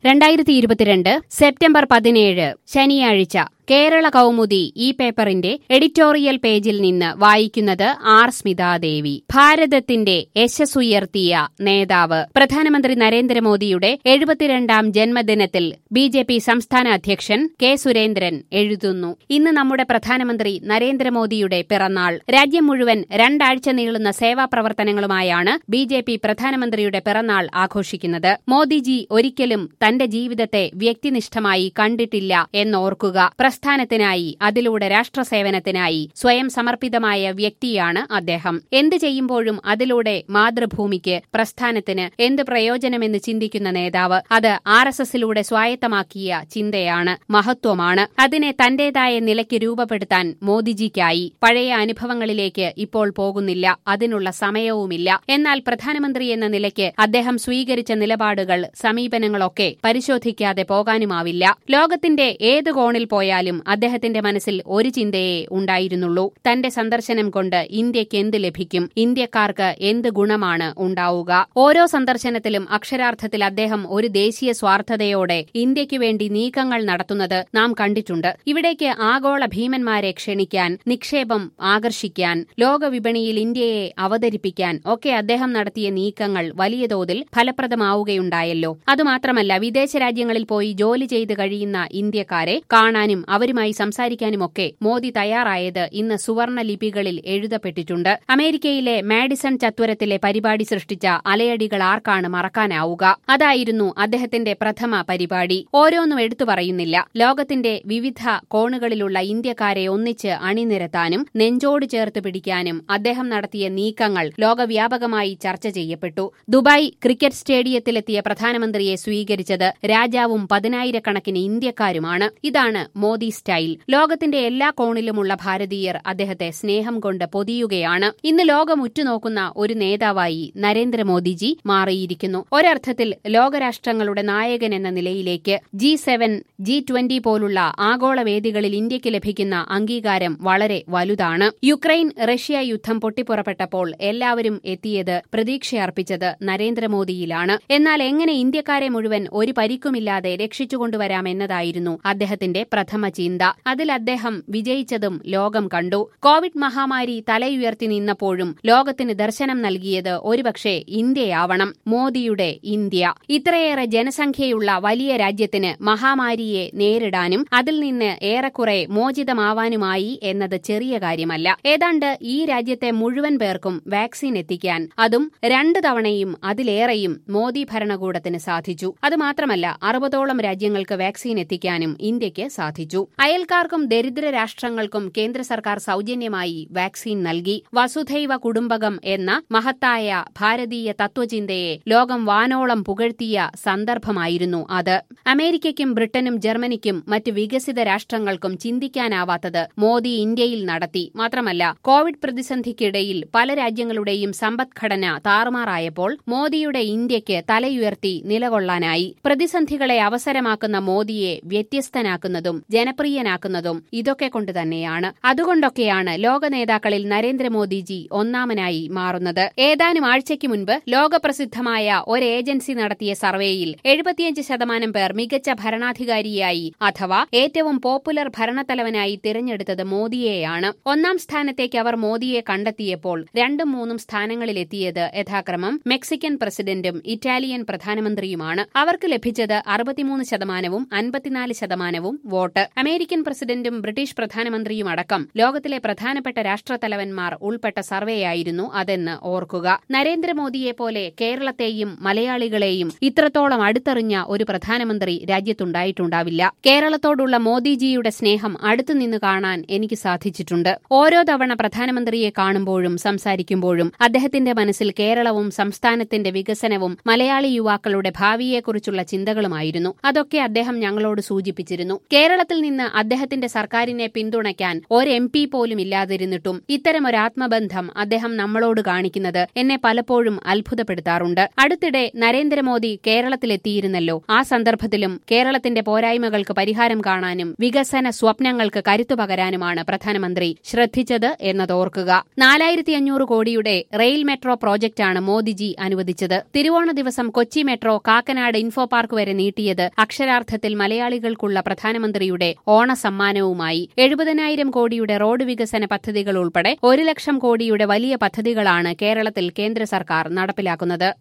രണ്ടായിരത്തി ഇരുപത്തിരണ്ട് സെപ്റ്റംബർ പതിനേഴ് ശനിയാഴ്ച കേരള കൗമുദി ഈ പേപ്പറിന്റെ എഡിറ്റോറിയൽ പേജിൽ നിന്ന് വായിക്കുന്നത് ആർ സ്മിതാദേവി ഭാരതത്തിന്റെ യശസ്സുയർത്തിയ നേതാവ് പ്രധാനമന്ത്രി നരേന്ദ്രമോദിയുടെ എഴുപത്തിരണ്ടാം ജന്മദിനത്തിൽ ബി ജെ പി സംസ്ഥാന അധ്യക്ഷൻ കെ സുരേന്ദ്രൻ എഴുതുന്നു ഇന്ന് നമ്മുടെ പ്രധാനമന്ത്രി നരേന്ദ്രമോദിയുടെ പിറന്നാൾ രാജ്യം മുഴുവൻ രണ്ടാഴ്ച നീളുന്ന സേവാ പ്രവർത്തനങ്ങളുമായാണ് ബി ജെ പി പ്രധാനമന്ത്രിയുടെ പിറന്നാൾ ആഘോഷിക്കുന്നത് മോദിജി ഒരിക്കലും തന്റെ ജീവിതത്തെ വ്യക്തിനിഷ്ഠമായി കണ്ടിട്ടില്ല എന്നോർക്കുക പ്രസ്ഥാനത്തിനായി അതിലൂടെ രാഷ്ട്രസേവനത്തിനായി സ്വയം സമർപ്പിതമായ വ്യക്തിയാണ് അദ്ദേഹം എന്ത് ചെയ്യുമ്പോഴും അതിലൂടെ മാതൃഭൂമിക്ക് പ്രസ്ഥാനത്തിന് എന്ത് പ്രയോജനമെന്ന് ചിന്തിക്കുന്ന നേതാവ് അത് ആർ എസ് എസിലൂടെ സ്വായത്തമാക്കിയ ചിന്തയാണ് മഹത്വമാണ് അതിനെ തന്റേതായ നിലയ്ക്ക് രൂപപ്പെടുത്താൻ മോദിജിക്കായി പഴയ അനുഭവങ്ങളിലേക്ക് ഇപ്പോൾ പോകുന്നില്ല അതിനുള്ള സമയവുമില്ല എന്നാൽ പ്രധാനമന്ത്രി എന്ന നിലയ്ക്ക് അദ്ദേഹം സ്വീകരിച്ച നിലപാടുകൾ സമീപനങ്ങളൊക്കെ പരിശോധിക്കാതെ പോകാനുമാവില്ല ലോകത്തിന്റെ ഏത് കോണിൽ പോയാലും അദ്ദേഹത്തിന്റെ മനസ്സിൽ ഒരു ചിന്തയേ ഉണ്ടായിരുന്നുള്ളൂ തന്റെ സന്ദർശനം കൊണ്ട് ഇന്ത്യക്ക് എന്ത് ലഭിക്കും ഇന്ത്യക്കാർക്ക് എന്ത് ഗുണമാണ് ഉണ്ടാവുക ഓരോ സന്ദർശനത്തിലും അക്ഷരാർത്ഥത്തിൽ അദ്ദേഹം ഒരു ദേശീയ സ്വാർത്ഥതയോടെ ഇന്ത്യയ്ക്കു വേണ്ടി നീക്കങ്ങൾ നടത്തുന്നത് നാം കണ്ടിട്ടുണ്ട് ഇവിടേക്ക് ആഗോള ഭീമന്മാരെ ക്ഷണിക്കാൻ നിക്ഷേപം ആകർഷിക്കാൻ ലോകവിപണിയിൽ ഇന്ത്യയെ അവതരിപ്പിക്കാൻ ഒക്കെ അദ്ദേഹം നടത്തിയ നീക്കങ്ങൾ വലിയ തോതിൽ ഫലപ്രദമാവുകയുണ്ടായല്ലോ അതുമാത്രമല്ല വിദേശ രാജ്യങ്ങളിൽ പോയി ജോലി ചെയ്ത് കഴിയുന്ന ഇന്ത്യക്കാരെ കാണാനും അവരുമായി സംസാരിക്കാനുമൊക്കെ മോദി തയ്യാറായത് ഇന്ന് സുവർണ ലിപികളിൽ എഴുതപ്പെട്ടിട്ടുണ്ട് അമേരിക്കയിലെ മാഡിസൺ ചത്വരത്തിലെ പരിപാടി സൃഷ്ടിച്ച അലയടികൾ ആർക്കാണ് മറക്കാനാവുക അതായിരുന്നു അദ്ദേഹത്തിന്റെ പ്രഥമ പരിപാടി ഓരോന്നും എടുത്തു പറയുന്നില്ല ലോകത്തിന്റെ വിവിധ കോണുകളിലുള്ള ഇന്ത്യക്കാരെ ഒന്നിച്ച് അണിനിരത്താനും നെഞ്ചോട് ചേർത്ത് പിടിക്കാനും അദ്ദേഹം നടത്തിയ നീക്കങ്ങൾ ലോകവ്യാപകമായി ചർച്ച ചെയ്യപ്പെട്ടു ദുബായ് ക്രിക്കറ്റ് സ്റ്റേഡിയത്തിലെത്തിയ പ്രധാനമന്ത്രിയെ സ്വീകരിച്ചത് രാജാവും പതിനായിരക്കണക്കിന് ഇന്ത്യക്കാരുമാണ് ഇതാണ് മോദി സ്റ്റൈൽ ലോകത്തിന്റെ എല്ലാ കോണിലുമുള്ള ഭാരതീയർ അദ്ദേഹത്തെ സ്നേഹം കൊണ്ട് പൊതിയുകയാണ് ഇന്ന് ലോകം ഉറ്റുനോക്കുന്ന ഒരു നേതാവായി നരേന്ദ്രമോദിജി മാറിയിരിക്കുന്നു ഒരർത്ഥത്തിൽ ലോകരാഷ്ട്രങ്ങളുടെ നായകൻ എന്ന നിലയിലേക്ക് ജി സെവൻ ജി ട്വന്റി പോലുള്ള ആഗോള വേദികളിൽ ഇന്ത്യക്ക് ലഭിക്കുന്ന അംഗീകാരം വളരെ വലുതാണ് യുക്രൈൻ റഷ്യ യുദ്ധം പൊട്ടിപ്പുറപ്പെട്ടപ്പോൾ എല്ലാവരും എത്തിയത് പ്രതീക്ഷയർപ്പിച്ചത് നരേന്ദ്രമോദിയിലാണ് എന്നാൽ എങ്ങനെ ഇന്ത്യക്കാരെ മുഴുവൻ ഒരു പരിക്കുമില്ലാതെ രക്ഷിച്ചുകൊണ്ടുവരാമെന്നതായിരുന്നു അദ്ദേഹത്തിന്റെ പ്രഥമ ചിന്ത അതിൽ അദ്ദേഹം വിജയിച്ചതും ലോകം കണ്ടു കോവിഡ് മഹാമാരി തലയുയർത്തി നിന്നപ്പോഴും ലോകത്തിന് ദർശനം നൽകിയത് ഒരുപക്ഷെ ഇന്ത്യയാവണം മോദിയുടെ ഇന്ത്യ ഇത്രയേറെ ജനസംഖ്യയുള്ള വലിയ രാജ്യത്തിന് മഹാമാരിയെ നേരിടാനും അതിൽ നിന്ന് ഏറെക്കുറെ മോചിതമാവാനുമായി എന്നത് ചെറിയ കാര്യമല്ല ഏതാണ്ട് ഈ രാജ്യത്തെ മുഴുവൻ പേർക്കും വാക്സിൻ എത്തിക്കാൻ അതും രണ്ടു തവണയും അതിലേറെയും മോദി ഭരണകൂടത്തിന് സാധിച്ചു അതുമാത്രമല്ല അറുപതോളം രാജ്യങ്ങൾക്ക് വാക്സിൻ എത്തിക്കാനും ഇന്ത്യക്ക് സാധിച്ചു അയൽക്കാർക്കും ദരിദ്ര രാഷ്ട്രങ്ങൾക്കും കേന്ദ്ര സർക്കാർ സൌജന്യമായി വാക്സിൻ നൽകി വസുധൈവ കുടുംബകം എന്ന മഹത്തായ ഭാരതീയ തത്വചിന്തയെ ലോകം വാനോളം പുകഴ്ത്തിയ സന്ദർഭമായിരുന്നു അത് അമേരിക്കയ്ക്കും ബ്രിട്ടനും ജർമ്മനിക്കും മറ്റ് വികസിത രാഷ്ട്രങ്ങൾക്കും ചിന്തിക്കാനാവാത്തത് മോദി ഇന്ത്യയിൽ നടത്തി മാത്രമല്ല കോവിഡ് പ്രതിസന്ധിക്കിടയിൽ പല രാജ്യങ്ങളുടെയും സമ്പദ്ഘടന താറുമാറായപ്പോൾ മോദിയുടെ ഇന്ത്യയ്ക്ക് തലയുയർത്തി നിലകൊള്ളാനായി പ്രതിസന്ധികളെ അവസരമാക്കുന്ന മോദിയെ വ്യത്യസ്തനാക്കുന്നതും ജനപ്രിയനാക്കുന്നതും ഇതൊക്കെ കൊണ്ട് തന്നെയാണ് അതുകൊണ്ടൊക്കെയാണ് ലോക നേതാക്കളിൽ നരേന്ദ്രമോദിജി ഒന്നാമനായി മാറുന്നത് ഏതാനും ആഴ്ചയ്ക്ക് മുൻപ് ലോകപ്രസിദ്ധമായ ഒരു ഏജൻസി നടത്തിയ സർവേയിൽ എഴുപത്തിയഞ്ച് ശതമാനം പേർ മികച്ച ഭരണാധികാരിയായി അഥവാ ഏറ്റവും പോപ്പുലർ ഭരണത്തലവനായി തിരഞ്ഞെടുത്തത് മോദിയെയാണ് ഒന്നാം സ്ഥാനത്തേക്ക് അവർ മോദിയെ കണ്ടെത്തിയപ്പോൾ രണ്ടും മൂന്നും സ്ഥാനങ്ങളിലെത്തിയത് യഥാക്രമം മെക്സിക്കൻ പ്രസിഡന്റും ഇറ്റാലിയൻ പ്രധാനമന്ത്രിയുമാണ് അവർക്ക് ലഭിച്ചത് അറുപത്തിമൂന്ന് ശതമാനവും അൻപത്തിനാല് ശതമാനവും വോട്ട് അമേരിക്കൻ പ്രസിഡന്റും ബ്രിട്ടീഷ് പ്രധാനമന്ത്രിയും അടക്കം ലോകത്തിലെ പ്രധാനപ്പെട്ട രാഷ്ട്രത്തലവന്മാർ ഉൾപ്പെട്ട സർവേയായിരുന്നു അതെന്ന് ഓർക്കുക നരേന്ദ്രമോദിയെ പോലെ കേരളത്തെയും മലയാളികളെയും ഇത്രത്തോളം അടുത്തെറിഞ്ഞ ഒരു പ്രധാനമന്ത്രി രാജ്യത്തുണ്ടായിട്ടുണ്ടാവില്ല കേരളത്തോടുള്ള മോദിജിയുടെ സ്നേഹം അടുത്തുനിന്ന് കാണാൻ എനിക്ക് സാധിച്ചിട്ടുണ്ട് ഓരോ തവണ പ്രധാനമന്ത്രിയെ കാണുമ്പോഴും സംസാരിക്കുമ്പോഴും അദ്ദേഹത്തിന്റെ മനസ്സിൽ കേരളവും സംസ്ഥാനത്തിന്റെ വികസനവും മലയാളി യുവാക്കളുടെ ഭാവിയെക്കുറിച്ചുള്ള ചിന്തകളുമായിരുന്നു അതൊക്കെ അദ്ദേഹം ഞങ്ങളോട് സൂചിപ്പിച്ചിരുന്നു കേരളത്തിൽ നിന്ന് അദ്ദേഹത്തിന്റെ സർക്കാരിനെ പിന്തുണയ്ക്കാൻ ഒരു എം പി പോലും ഇല്ലാതിരുന്നിട്ടും ഇത്തരമൊരു ആത്മബന്ധം അദ്ദേഹം നമ്മളോട് കാണിക്കുന്നത് എന്നെ പലപ്പോഴും അത്ഭുതപ്പെടുത്താറുണ്ട് അടുത്തിടെ നരേന്ദ്രമോദി കേരളത്തിലെത്തിയിരുന്നല്ലോ ആ സന്ദർഭത്തിലും കേരളത്തിന്റെ പോരായ്മകൾക്ക് പരിഹാരം കാണാനും വികസന സ്വപ്നങ്ങൾക്ക് കരുത്തു പകരാനുമാണ് പ്രധാനമന്ത്രി ശ്രദ്ധിച്ചത് എന്നതോർക്കുക നാലായിരത്തി അഞ്ഞൂറ് കോടിയുടെ റെയിൽ മെട്രോ പ്രോജക്റ്റാണ് മോദിജി അനുവദിച്ചത് തിരുവോണ ദിവസം Kochi metro Kakkanad info park വരെ നീട്ടിയത് അക്ഷരാർത്ഥത്തിൽ മലയാളികൾക്കുള്ള പ്രധാനമന്ത്രിയുടെ ഓണസമ്മാനവുമായി എഴുപതിനായിരം കോടിയുടെ റോഡ് വികസന പദ്ധതികൾ ഉൾപ്പെടെ ഒരു ലക്ഷം കോടിയുടെ വലിയ പദ്ധതികളാണ് കേരളത്തിൽ കേന്ദ്ര സർക്കാർ നടപ്പിലാക്കുന്നത്